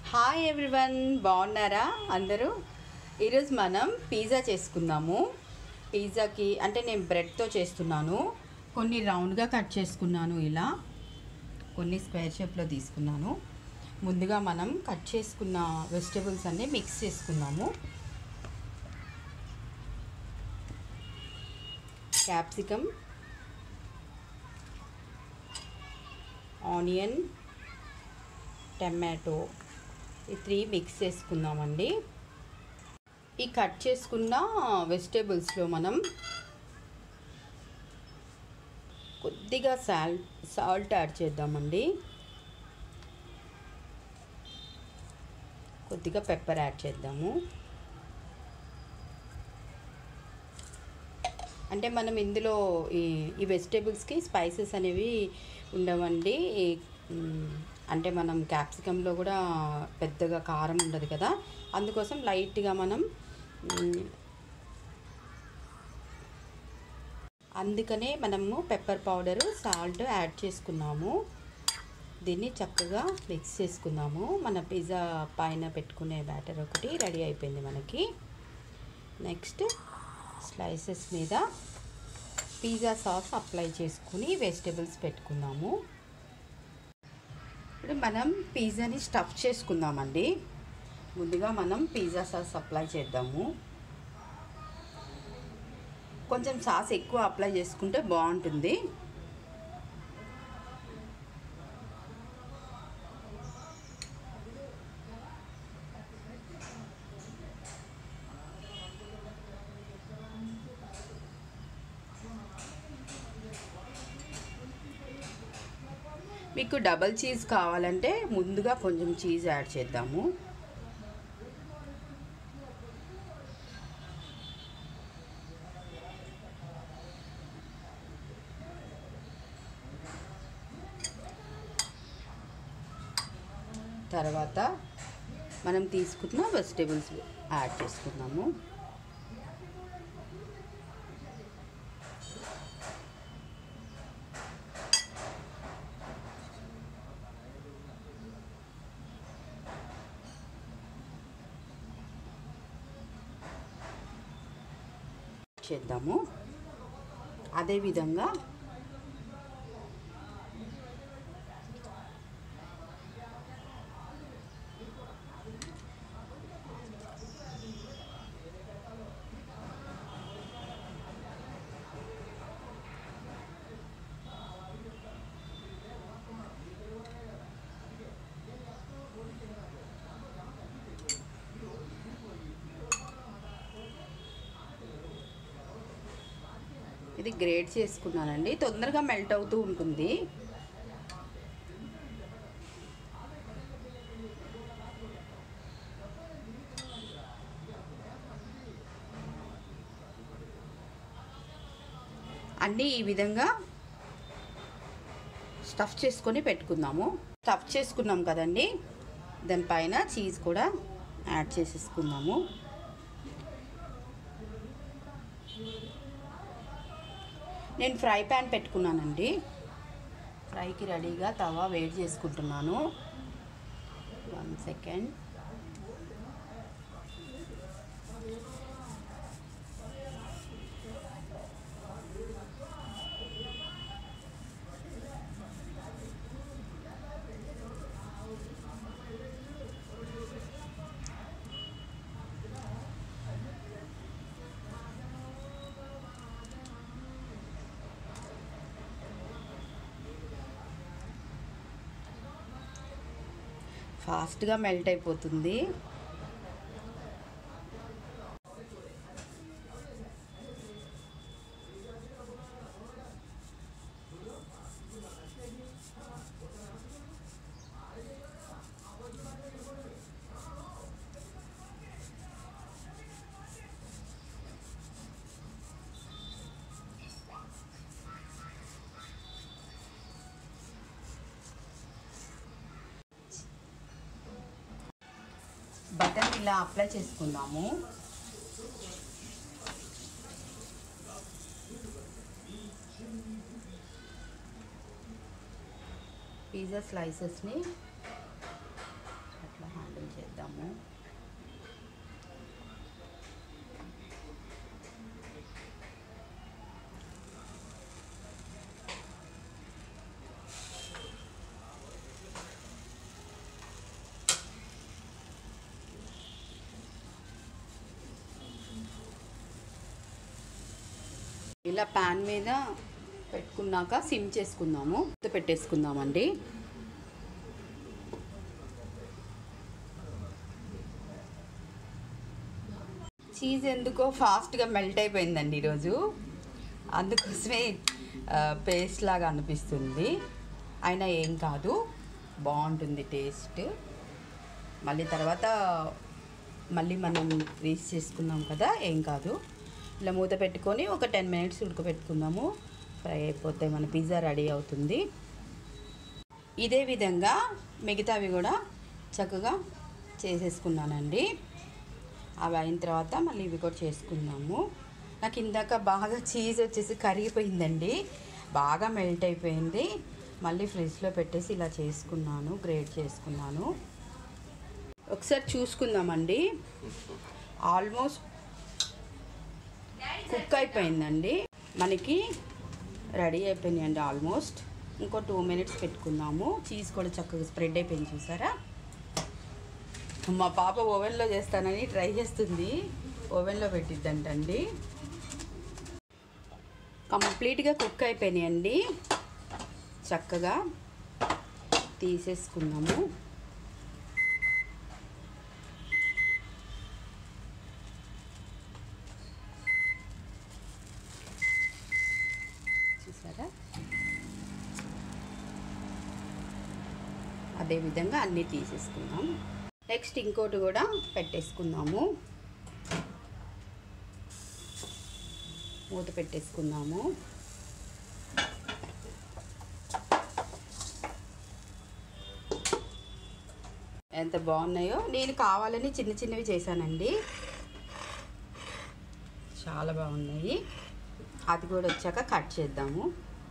Hi everyone బాగున్నారా అందరూ ఈరోజు మనం పిజ్జా చేసుకుందాము పిజ్జాకి అంటే నేను బ్రెడ్తో చేస్తున్నాను కొన్ని రౌండ్గా కట్ చేసుకున్నాను ఇలా కొన్ని స్క్వేర్ షేప్లో తీసుకున్నాను ముందుగా మనం కట్ చేసుకున్న వెజిటేబుల్స్ అన్నీ మిక్స్ చేసుకున్నాము క్యాప్సికమ్ ఆనియన్ టమాటో ఈ త్రీ మిక్స్ చేసుకుందామండి ఈ కట్ చేసుకున్న వెజిటేబుల్స్లో మనం కొద్దిగా సాల్ట్ సాల్ట్ యాడ్ చేద్దామండి కొద్దిగా పెప్పర్ యాడ్ చేద్దాము అంటే మనం ఇందులో ఈ ఈ వెజిటేబుల్స్కి స్పైసెస్ అనేవి ఉండవండి మ్, అంటే మనం క్యాప్సికంలో కూడా పెద్దగా కారం ఉండదు కదా అందుకోసం లైట్గా మనం మ్, అందుకనే మనము పెప్పర్ పౌడరు సాల్ట్ యాడ్ చేసుకున్నాము దీన్ని చక్కగా మిక్స్ చేసుకుందాము మన పిజ్జా పైన పెట్టుకునే బ్యాటర్ ఒకటి రెడీ అయిపోయింది మనకి నెక్స్ట్ స్లైసెస్ మీద పిజ్జా సాస్ అప్లై చేసుకుని వెజిటేబుల్స్ పెట్టుకుందాము ఇప్పుడు మనం పిజ్జాని స్టఫ్ చేసుకుందామండి ముందుగా మనం పిజ్జా సాస్ అప్లై చేద్దాము కొంచెం సాస్ ఎక్కువ అప్లై చేసుకుంటే బాగుంటుంది మీకు డబల్ చీజ్ కావాలంటే ముందుగా కొంచెం చీజ్ యాడ్ చేద్దాము తర్వాత మనం తీసుకున్న వెజిటేబుల్స్ యాడ్ చేసుకుందాము చేద్దాము అదేవిధంగా ఇది గ్రేట్ చేసుకున్నానండి తొందరగా మెల్ట్ అవుతూ ఉంటుంది అన్నీ ఈ విధంగా స్టఫ్ చేసుకొని పెట్టుకుందాము స్టఫ్ చేసుకున్నాం కదండి దానిపైన చీజ్ కూడా యాడ్ చేసేసుకుందాము నేను ఫ్రై ప్యాన్ పెట్టుకున్నానండి ఫ్రైకి రెడీగా తవా వేడి చేసుకుంటున్నాను వన్ సెకండ్ ఫాస్ట్గా మెల్ట్ అయిపోతుంది బటర్ ఇలా అప్లై చేసుకుందాము పిజ్జా స్లైసెస్ని అట్లా హ్యాండిల్ చేసుకుందాము ఇలా ప్యాన్ మీద పెట్టుకున్నాక సిమ్ చేసుకుందాము మూత పెట్టేసుకుందామండి చీజ్ ఎందుకో ఫాస్ట్గా మెల్ట్ అయిపోయిందండి ఈరోజు అందుకోసమే పేస్ట్ లాగా అనిపిస్తుంది అయినా ఏం కాదు బాగుంటుంది టేస్ట్ మళ్ళీ తర్వాత మళ్ళీ మనం రీచ్ చేసుకున్నాం కదా ఏం కాదు ఇలా మూత పెట్టుకొని ఒక టెన్ మినిట్స్ ఉడకబెట్టుకుందాము ఫ్రై అయిపోతే మన పిజ్జా రెడీ అవుతుంది ఇదే విధంగా మిగతావి కూడా చక్కగా చేసేసుకున్నానండి అవి అయిన తర్వాత మళ్ళీ ఇవి కూడా చేసుకుందాము నాకు ఇందాక బాగా చీజ్ వచ్చేసి కరిగిపోయిందండి బాగా మెల్ట్ అయిపోయింది మళ్ళీ ఫ్రిడ్జ్లో పెట్టేసి ఇలా చేసుకున్నాను గ్రేట్ చేసుకున్నాను ఒకసారి చూసుకుందామండి ఆల్మోస్ట్ కుక్ అయిపోయిందండి మనకి రెడీ అయిపోయినాయండి ఆల్మోస్ట్ ఇంకో టూ మినిట్స్ పెట్టుకుందాము చీజ్ కూడా చక్కగా స్ప్రెడ్ అయిపోయింది చూసారా మా పాప ఓవెన్లో చేస్తానని ట్రై చేస్తుంది ఓవెన్లో పెట్టిద్దంటండి కంప్లీట్గా కుక్ అయిపోయినాయండి చక్కగా తీసేసుకున్నాము చూసారా అదేవిధంగా అన్నీ తీసేసుకుందాం నెక్స్ట్ ఇంకోటి కూడా పెట్టేసుకుందాము మూత పెట్టేసుకుందాము ఎంత బాగున్నాయో నేను కావాలని చిన్న చిన్నవి చేశానండి చాలా బాగున్నాయి అది కూడా వచ్చాక కట్ చేద్దాము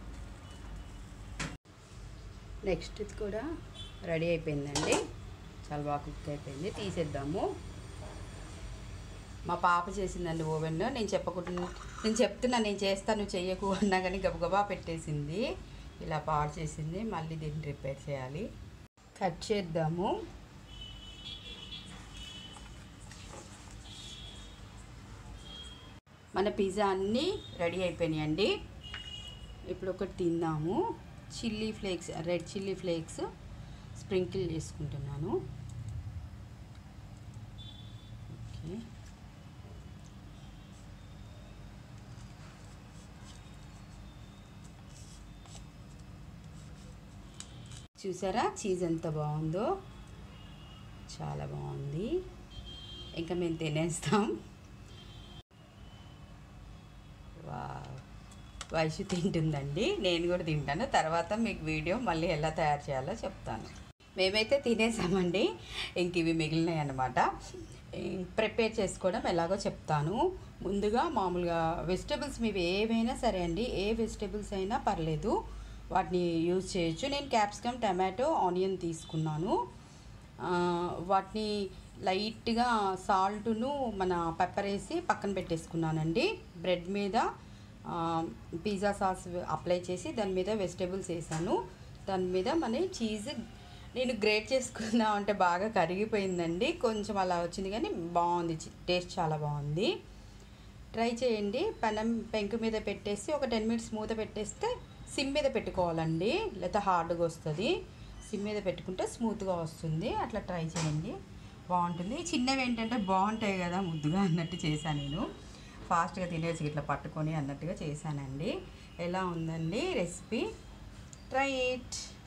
నెక్స్ట్ ఇది కూడా రెడీ అయిపోయిందండి చాలా బాగా కుక్ అయిపోయింది తీసేద్దాము మా పాప చేసిందండి ఓవెన్లో నేను చెప్పకుండా నేను చెప్తున్నా నేను చేస్తాను నువ్వు చెయ్యకు అన్నా కానీ గబగబా పెట్టేసింది ఇలా పాడు చేసింది మళ్ళీ దీన్ని రిపేర్ చేయాలి కట్ చేద్దాము మన పిజ్జా అన్నీ రెడీ అయిపోయినాయండి ఇప్పుడు ఒకటి తిందాము chilli flakes red chilli flakes sprinkle చేసుకుంటున్నాను ఓకే చూసారా చీజ్ ఎంత బాగుందో చాలా బాగుంది ఇంకా మేము తినేస్తాం వావ్. వైషు తింటుందండి నేను కూడా తింటాను తర్వాత మీకు వీడియో మళ్ళీ ఎలా తయారు చేయాలో చెప్తాను మేమైతే తినేసామండి ఇంక ఇవి మిగిలినాయి అన్నమాట ప్రిపేర్ చేసుకోవడం ఎలాగో చెప్తాను ముందుగా మామూలుగా వెజిటేబుల్స్ మీవి ఏవైనా సరే అండి ఏ వెజిటేబుల్స్ అయినా పర్లేదు వాటిని యూజ్ చేయొచ్చు నేను క్యాప్సికమ్ టమాటో ఆనియన్ తీసుకున్నాను ఆ, వాటిని లైట్గా సాల్ట్ను మన పెప్పర్ వేసి పక్కన పెట్టేసుకున్నానండి బ్రెడ్ మీద ఆ, పిజ్జా సాస్ అప్లై చేసి దాని మీద వెజిటేబుల్స్ వేసాను దాని మీద మన చీజ్ నేను గ్రేట్ చేసుకుందాం అంటే బాగా కరిగిపోయిందండి కొంచెం అలా వచ్చింది కానీ బాగుంది చి- టేస్ట్ చాలా బాగుంది ట్రై చేయండి పెనం పెంకు మీద పెట్టేసి ఒక టెన్ మినిట్స్ మూత పెట్టేస్తే సిమ్ మీద పెట్టుకోవాలండి లేకపోతే హార్డ్గా వస్తుంది సిమ్ మీద పెట్టుకుంటే స్మూత్గా వస్తుంది అట్లా ట్రై చేయండి బాగుంటుంది చిన్నవి ఏంటంటే బాగుంటాయి కదా ముద్దుగా అన్నట్టు చేశాను నేను ఫాస్ట్గా తినేసి ఇట్లా పట్టుకొని అన్నట్టుగా చేశానండి ఎలా ఉందండి రెసిపీ ట్రై ఇట్